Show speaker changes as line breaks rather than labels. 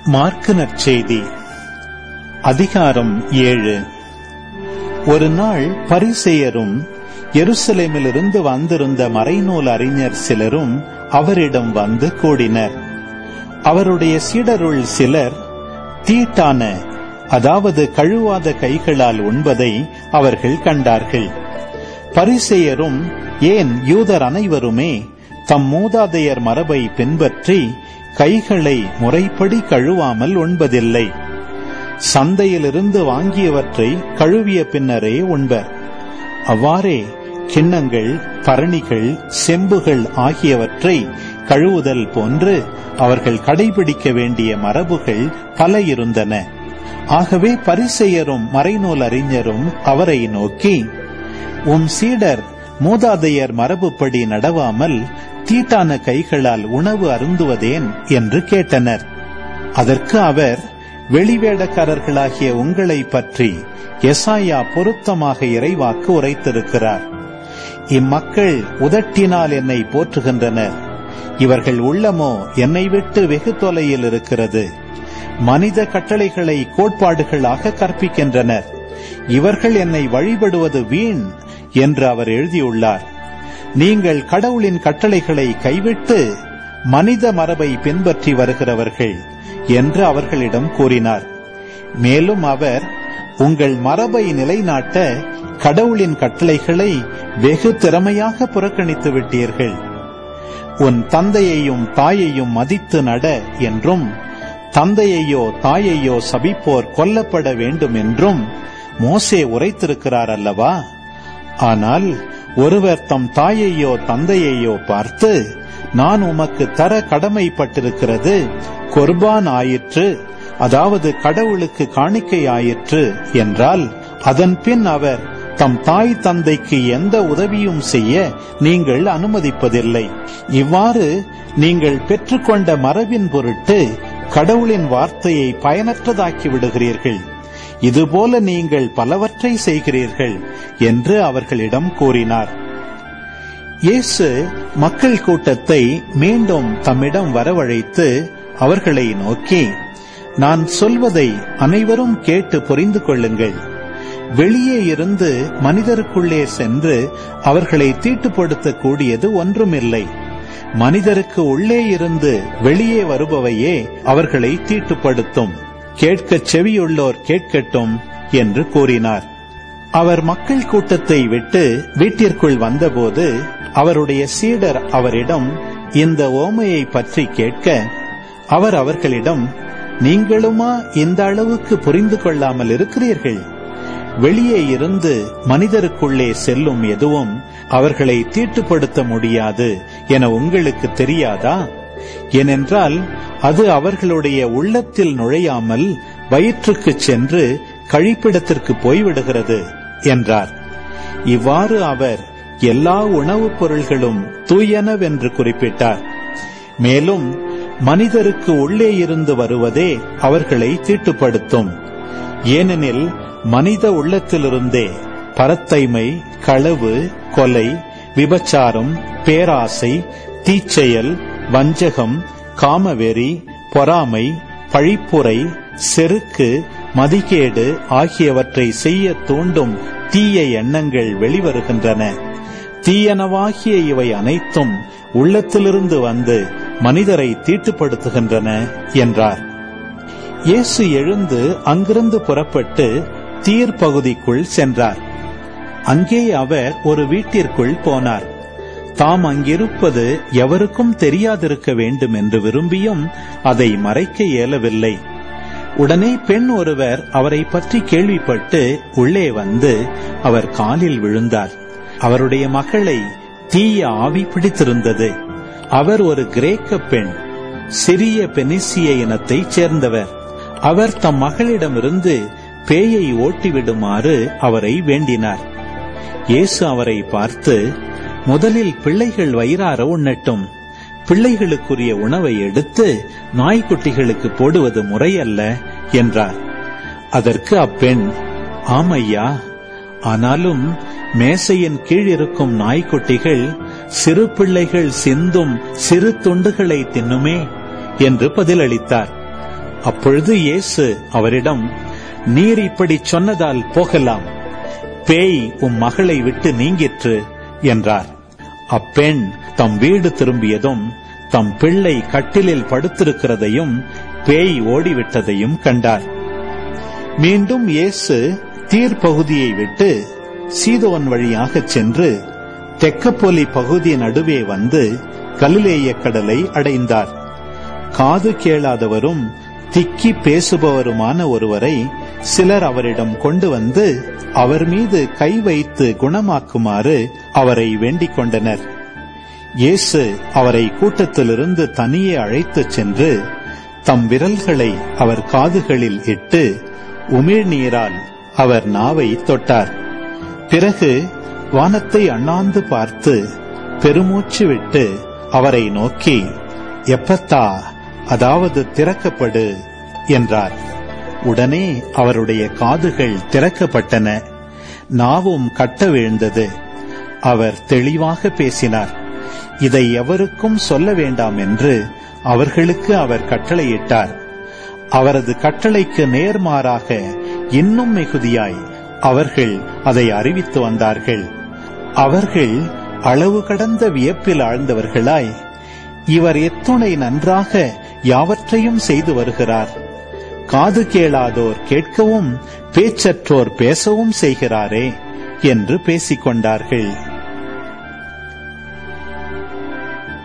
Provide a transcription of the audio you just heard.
mark நற்செய்தி அதிகாரம் ஏழு ஒரு நாள் பரிசெயரும் எருசலேமிலிருந்து வந்திருந்த மறைநூல் அறிஞர் சிலரும் அவரிடம் வந்து கூடினர் அவருடைய சீடருள் சிலர் தீட்டான அதாவது கழுவாத கைகளால் உண்பதை அவர்கள் கண்டார்கள் பரிசெயரும் ஏன் யூதர் அனைவருமே தம் மூதாதையர் மரபை பின்பற்றி கைகளை முறைப்படி கழுவாமல் உண்பதில்லை சந்தையிலிருந்து வாங்கியவற்றை கழுவிய பின்னரே உண்பர் அவ்வாறே கிண்ணங்கள் பரணிகள் செம்புகள் ஆகியவற்றை கழுவுதல் போன்று அவர்கள் கடைபிடிக்க வேண்டிய மரபுகள் பல இருந்தன ஆகவே பரிசெயரும் மறைநூல் அறிஞரும் அவரை நோக்கி உம் சீடர் மூதாதையர் மரபுப்படி நடவாமல் தீட்டான கைகளால் உணவு அருந்துவதேன் என்று கேட்டனர் அதற்கு அவர் வெளிவேடக்காரர்களாகிய உங்களை பற்றி எசாயா பொருத்தமாக இறைவாக்கு உரைத்திருக்கிறார் இம்மக்கள் உதட்டினால் என்னை போற்றுகின்றனர் இவர்கள் உள்ளமோ என்னை விட்டு வெகு தொலையில் இருக்கிறது மனித கட்டளைகளை கோட்பாடுகளாக கற்பிக்கின்றனர் இவர்கள் என்னை வழிபடுவது வீண் என்று அவர் எழுதியுள்ளார் நீங்கள் கடவுளின் கட்டளைகளை கைவிட்டு மனித மரபை பின்பற்றி வருகிறவர்கள் என்று அவர்களிடம் கூறினார் மேலும் அவர் உங்கள் மரபை நிலைநாட்ட கடவுளின் கட்டளைகளை வெகு திறமையாக புறக்கணித்து விட்டீர்கள் உன் தந்தையையும் தாயையும் மதித்து நட என்றும் தந்தையையோ தாயையோ சபிப்போர் கொல்லப்பட வேண்டும் என்றும் மோசே உரைத்திருக்கிறார் அல்லவா ஆனால் ஒருவர் தம் தாயையோ தந்தையையோ பார்த்து நான் உமக்கு தர கடமைப்பட்டிருக்கிறது கொர்பான் ஆயிற்று அதாவது கடவுளுக்கு காணிக்கை ஆயிற்று என்றால் அதன் பின் அவர் தம் தாய் தந்தைக்கு எந்த உதவியும் செய்ய நீங்கள் அனுமதிப்பதில்லை இவ்வாறு நீங்கள் பெற்றுக்கொண்ட மரபின் பொருட்டு கடவுளின் வார்த்தையை பயனற்றதாக்கி விடுகிறீர்கள் இதுபோல நீங்கள் பலவற்றை செய்கிறீர்கள் என்று அவர்களிடம் கூறினார் இயேசு மக்கள் கூட்டத்தை மீண்டும் தம்மிடம் வரவழைத்து அவர்களை நோக்கி நான் சொல்வதை அனைவரும் கேட்டு புரிந்து கொள்ளுங்கள் வெளியே இருந்து மனிதருக்குள்ளே சென்று அவர்களை தீட்டுப்படுத்தக்கூடியது ஒன்றுமில்லை மனிதருக்கு உள்ளே இருந்து வெளியே வருபவையே அவர்களை தீட்டுப்படுத்தும் கேட்கச் செவியுள்ளோர் கேட்கட்டும் என்று கூறினார் அவர் மக்கள் கூட்டத்தை விட்டு வீட்டிற்குள் வந்தபோது அவருடைய சீடர் அவரிடம் இந்த ஓமையை பற்றி கேட்க அவர் அவர்களிடம் நீங்களுமா இந்த அளவுக்கு புரிந்து கொள்ளாமல் இருக்கிறீர்கள் வெளியே இருந்து மனிதருக்குள்ளே செல்லும் எதுவும் அவர்களை தீட்டுப்படுத்த முடியாது என உங்களுக்கு தெரியாதா ஏனென்றால் அது அவர்களுடைய உள்ளத்தில் நுழையாமல் வயிற்றுக்கு சென்று கழிப்பிடத்திற்கு போய்விடுகிறது என்றார் இவ்வாறு அவர் எல்லா உணவுப் பொருள்களும் தூயனவென்று குறிப்பிட்டார் மேலும் மனிதருக்கு உள்ளே இருந்து வருவதே அவர்களை தீட்டுப்படுத்தும் ஏனெனில் மனித உள்ளத்திலிருந்தே பரத்தைமை களவு கொலை விபச்சாரம் பேராசை தீச்செயல் வஞ்சகம் காமவெறி பொறாமை பழிப்புரை செருக்கு மதிகேடு ஆகியவற்றை செய்ய தூண்டும் தீய எண்ணங்கள் வெளிவருகின்றன தீயனவாகிய இவை அனைத்தும் உள்ளத்திலிருந்து வந்து மனிதரை தீட்டுப்படுத்துகின்றன என்றார் இயேசு எழுந்து அங்கிருந்து புறப்பட்டு தீர் பகுதிக்குள் சென்றார் அங்கே அவர் ஒரு வீட்டிற்குள் போனார் தாம் அங்கிருப்பது எவருக்கும் தெரியாதிருக்க வேண்டும் என்று விரும்பியும் அதை மறைக்க இயலவில்லை உடனே பெண் ஒருவர் அவரை பற்றி கேள்விப்பட்டு உள்ளே வந்து அவர் காலில் விழுந்தார் அவருடைய மகளை தீய ஆவி பிடித்திருந்தது அவர் ஒரு கிரேக்க பெண் சிறிய பெனிசிய இனத்தைச் சேர்ந்தவர் அவர் தம் மகளிடமிருந்து பேயை ஓட்டிவிடுமாறு அவரை வேண்டினார் இயேசு அவரை பார்த்து முதலில் பிள்ளைகள் வயிறார உண்ணட்டும் பிள்ளைகளுக்குரிய உணவை எடுத்து நாய்க்குட்டிகளுக்கு போடுவது முறையல்ல என்றார் அதற்கு அப்பெண் ஆமையா ஆனாலும் மேசையின் கீழ் இருக்கும் நாய்க்குட்டிகள் சிறு பிள்ளைகள் சிந்தும் சிறு துண்டுகளை தின்னுமே என்று பதிலளித்தார் அப்பொழுது இயேசு அவரிடம் நீர் இப்படி சொன்னதால் போகலாம் பேய் உம் மகளை விட்டு நீங்கிற்று என்றார் அப்பெண் தம் வீடு திரும்பியதும் தம் பிள்ளை கட்டிலில் படுத்திருக்கிறதையும் பேய் ஓடிவிட்டதையும் கண்டார் மீண்டும் இயேசு தீர் பகுதியை விட்டு சீதோன் வழியாகச் சென்று தெக்கப்பொலி பகுதி நடுவே வந்து கலிலேய கடலை அடைந்தார் காது கேளாதவரும் திக்கி பேசுபவருமான ஒருவரை சிலர் அவரிடம் கொண்டு வந்து அவர் மீது கை வைத்து குணமாக்குமாறு அவரை வேண்டிக் கொண்டனர் இயேசு அவரை கூட்டத்திலிருந்து தனியே அழைத்துச் சென்று தம் விரல்களை அவர் காதுகளில் இட்டு உமிழ்நீரால் அவர் நாவை தொட்டார் பிறகு வானத்தை அண்ணாந்து பார்த்து பெருமூச்சு விட்டு அவரை நோக்கி எப்பத்தா அதாவது திறக்கப்படு என்றார் உடனே அவருடைய காதுகள் திறக்கப்பட்டன நாவும் கட்ட வீழ்ந்தது அவர் தெளிவாக பேசினார் இதை எவருக்கும் சொல்ல வேண்டாம் என்று அவர்களுக்கு அவர் கட்டளையிட்டார் அவரது கட்டளைக்கு நேர்மாறாக இன்னும் மிகுதியாய் அவர்கள் அதை அறிவித்து வந்தார்கள் அவர்கள் அளவு கடந்த வியப்பில் ஆழ்ந்தவர்களாய் இவர் எத்துணை நன்றாக யாவற்றையும் செய்து வருகிறார் காது கேளாதோர் கேட்கவும் பேச்சற்றோர் பேசவும் செய்கிறாரே என்று பேசிக் கொண்டார்கள்